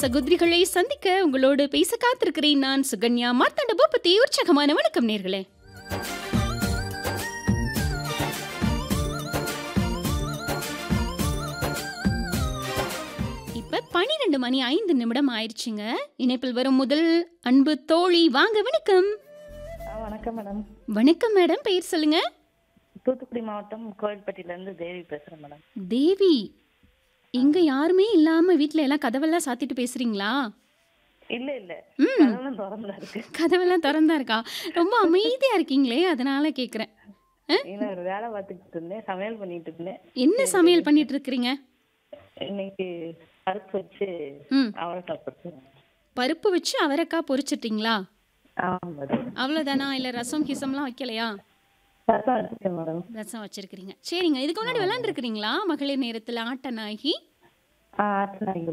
சகோதரிகளை சந்திக்க உங்களோடு பேச காத்திருக்கிறேன் நான் சுகன்யா மார்த்தாண்ட பூபதி உற்சாகமான வணக்கம் நேர்களே இப்ப பனிரெண்டு மணி ஐந்து நிமிடம் ஆயிடுச்சுங்க இணைப்பில் வரும் முதல் அன்பு தோழி வாங்க வணக்கம் ஆ வணக்கம் மேடம் வணக்கம் மேடம் பெயர் சொல்லுங்க தூத்துக்குடி மாவட்டம் கோவில்பட்டியிலேருந்து தேவி பேசுகிறேன் மேடம் தேவி இங்க யாருமே இல்லாம வீட்ல எல்லாம் கதவெல்லாம் சாத்திட்டு பேசுறீங்களா இல்லை இல்லை ம். கதவுலாம் திறந்தா இருக்கு கதவெல்லாம் திறந்தா இருக்கா ரொம்ப அமைதியா இருக்கீங்களே அதனால கேக்குறேன் இன்னும் ஒரு வேலை பார்த்துக்கிட்டு இருந்தேன் சமையல் பண்ணிட்டு இருந்தேன் என்ன சமையல் பண்ணிட்டு இருக்கிறீங்க இன்னைக்கு பருப்பு வச்சு ம் அவரைக்காய் போட்டு பருப்பு வச்சு அவரைக்காய் பொரிச்சிட்டீங்களா ஆமாம் மேடம் அவ்வளோதானா இல்லை ரசம் கிசம்லாம் வைக்கலையா ரசம் வச்சுருக்கேன் மேடம் ரசம் வச்சிருக்கிறீங்க சரிங்க இதுக்கு முன்னாடி விளாண்டுருக்கிறீங்களா மகளிர் நேரத்தில் ஆட்ட நாயகி ஆ ஆட்டு நாய்கள்